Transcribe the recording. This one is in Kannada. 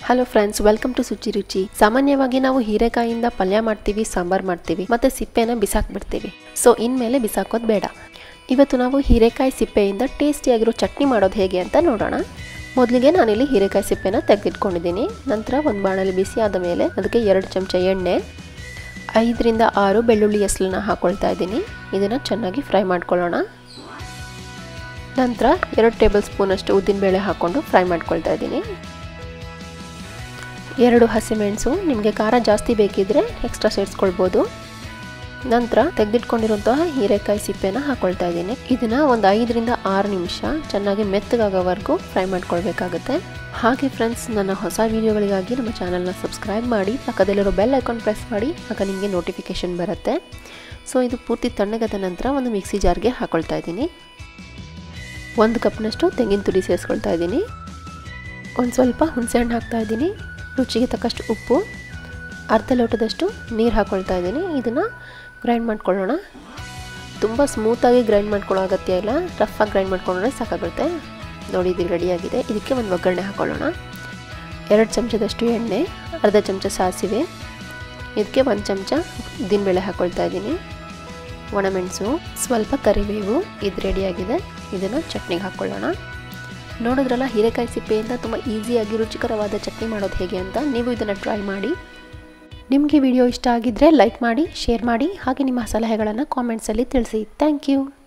hello friends welcome to Suchi Ruchi ಸಾಮಾನ್ಯವಾಗಿ ನಾವು ಹೀರೆಕಾಯಿಂದ ಪಲ್ಯ ಮಾಡ್ತೀವಿ ಸಾಂಬಾರ್ ಮಾಡ್ತೀವಿ ಮತ್ತೆ ಸಿಪ್ಪೆನ ಬಿಸಾಕ್ಬಿಡ್ತೀವಿ ಸೊ ಇನ್ಮೇಲೆ ಬಿಸಾಕೋದು ಬೇಡ ಇವತ್ತು ನಾವು ಹೀರೆಕಾಯಿ ಸಿಪ್ಪೆಯಿಂದ ಟೇಸ್ಟಿಯಾಗಿರೋ ಚಟ್ನಿ ಮಾಡೋದು ಹೇಗೆ ಅಂತ ನೋಡೋಣ ಮೊದಲಿಗೆ ನಾನಿಲ್ಲಿ ಹೀರೆಕಾಯಿ ಸಿಪ್ಪೆನ ತೆಗೆದಿಟ್ಕೊಂಡಿದ್ದೀನಿ ನಂತರ ಒಂದು ಬಾಣಲಿ ಬಿಸಿ ಆದ ಮೇಲೆ ಅದಕ್ಕೆ ಎರಡು ಚಮಚ ಎಣ್ಣೆ ಐದರಿಂದ ಆರು ಬೆಳ್ಳುಳ್ಳಿ ಎಸ್ಲನ್ನ ಹಾಕೊಳ್ತಾ ಇದ್ದೀನಿ ಇದನ್ನು ಚೆನ್ನಾಗಿ ಫ್ರೈ ಮಾಡ್ಕೊಳ್ಳೋಣ ನಂತರ ಎರಡು ಟೇಬಲ್ ಸ್ಪೂನಷ್ಟು ಉದ್ದಿನಬೇಳೆ ಹಾಕ್ಕೊಂಡು ಫ್ರೈ ಮಾಡ್ಕೊಳ್ತಾ ಇದ್ದೀನಿ ಎರಡು ಹಸಿಮೆಣಸು ನಿಮಗೆ ಖಾರ ಜಾಸ್ತಿ ಬೇಕಿದ್ರೆ ಎಕ್ಸ್ಟ್ರಾ ಸೇರಿಸ್ಕೊಳ್ಬೋದು ನಂತರ ತೆಗೆದಿಟ್ಕೊಂಡಿರುವಂತಹ ಹೀರೆಕಾಯಿ ಸಿಪ್ಪೆನ ಹಾಕೊಳ್ತಾ ಇದ್ದೀನಿ ಇದನ್ನ ಒಂದು ಐದರಿಂದ ಆರು ನಿಮಿಷ ಚೆನ್ನಾಗಿ ಮೆತ್ತಗಾಗೋವರೆಗೂ ಫ್ರೈ ಮಾಡ್ಕೊಳ್ಬೇಕಾಗುತ್ತೆ ಹಾಗೆ ಫ್ರೆಂಡ್ಸ್ ನನ್ನ ಹೊಸ ವಿಡಿಯೋಗಳಿಗಾಗಿ ನಮ್ಮ ಚಾನಲ್ನ ಸಬ್ಸ್ಕ್ರೈಬ್ ಮಾಡಿ ಪಕ್ಕದಲ್ಲಿರೋ ಬೆಲ್ ಐಕಾನ್ ಪ್ರೆಸ್ ಮಾಡಿ ಆಗ ನಿಮಗೆ ನೋಟಿಫಿಕೇಷನ್ ಬರುತ್ತೆ ಸೊ ಇದು ಪೂರ್ತಿ ತಣ್ಣಗಾದ ನಂತರ ಒಂದು ಮಿಕ್ಸಿ ಜಾರ್ಗೆ ಹಾಕೊಳ್ತಾ ಇದ್ದೀನಿ ಒಂದು ಕಪ್ನಷ್ಟು ತೆಂಗಿನ ತುರಿ ಸೇರಿಸ್ಕೊಳ್ತಾ ಇದ್ದೀನಿ ಒಂದು ಸ್ವಲ್ಪ ಹುಣಸೆಹಣ್ಣು ಹಾಕ್ತಾ ಇದ್ದೀನಿ ರುಚಿಗೆ ತಕ್ಕಷ್ಟು ಉಪ್ಪು ಅರ್ಧ ಲೋಟದಷ್ಟು ನೀರು ಹಾಕ್ಕೊಳ್ತಾ ಇದ್ದೀನಿ ಇದನ್ನು ಗ್ರೈಂಡ್ ಮಾಡ್ಕೊಳ್ಳೋಣ ತುಂಬ ಸ್ಮೂತಾಗಿ ಗ್ರೈಂಡ್ ಮಾಡ್ಕೊಳ್ಳೋ ಅಗತ್ಯ ಇಲ್ಲ ರಫಾಗಿ ಗ್ರೈಂಡ್ ಮಾಡ್ಕೊಂಡ್ರೆ ಸಾಕಾಗುತ್ತೆ ನೋಡಿ ಇದು ರೆಡಿಯಾಗಿದೆ ಇದಕ್ಕೆ ಒಂದು ಒಗ್ಗರಣೆ ಹಾಕ್ಕೊಳ್ಳೋಣ ಎರಡು ಚಮಚದಷ್ಟು ಎಣ್ಣೆ ಅರ್ಧ ಚಮಚ ಸಾಸಿವೆ ಇದಕ್ಕೆ ಒಂದು ಚಮಚ ಉದ್ದಿನಬೇಳೆ ಹಾಕ್ಕೊಳ್ತಾ ಇದ್ದೀನಿ ಒಣಮೆಣಸು ಸ್ವಲ್ಪ ಕರಿಬೇವು ಇದು ರೆಡಿಯಾಗಿದೆ ಇದನ್ನು ಚಟ್ನಿಗೆ ಹಾಕ್ಕೊಳ್ಳೋಣ ನೋಡಿದ್ರಲ್ಲ ಹೀರೆಕಾಯಿ ಸಿಪ್ಪೆಯಿಂದ ತುಂಬ ಈಸಿಯಾಗಿ ರುಚಿಕರವಾದ ಚಟ್ನಿ ಮಾಡೋದು ಹೇಗೆ ಅಂತ ನೀವು ಇದನ್ನು ಟ್ರೈ ಮಾಡಿ ನಿಮಗೆ ವಿಡಿಯೋ ಇಷ್ಟ ಆಗಿದ್ದರೆ ಲೈಕ್ ಮಾಡಿ ಶೇರ್ ಮಾಡಿ ಹಾಗೆ ನಿಮ್ಮ ಸಲಹೆಗಳನ್ನು ಕಾಮೆಂಟ್ಸಲ್ಲಿ ತಿಳಿಸಿ ಥ್ಯಾಂಕ್ ಯು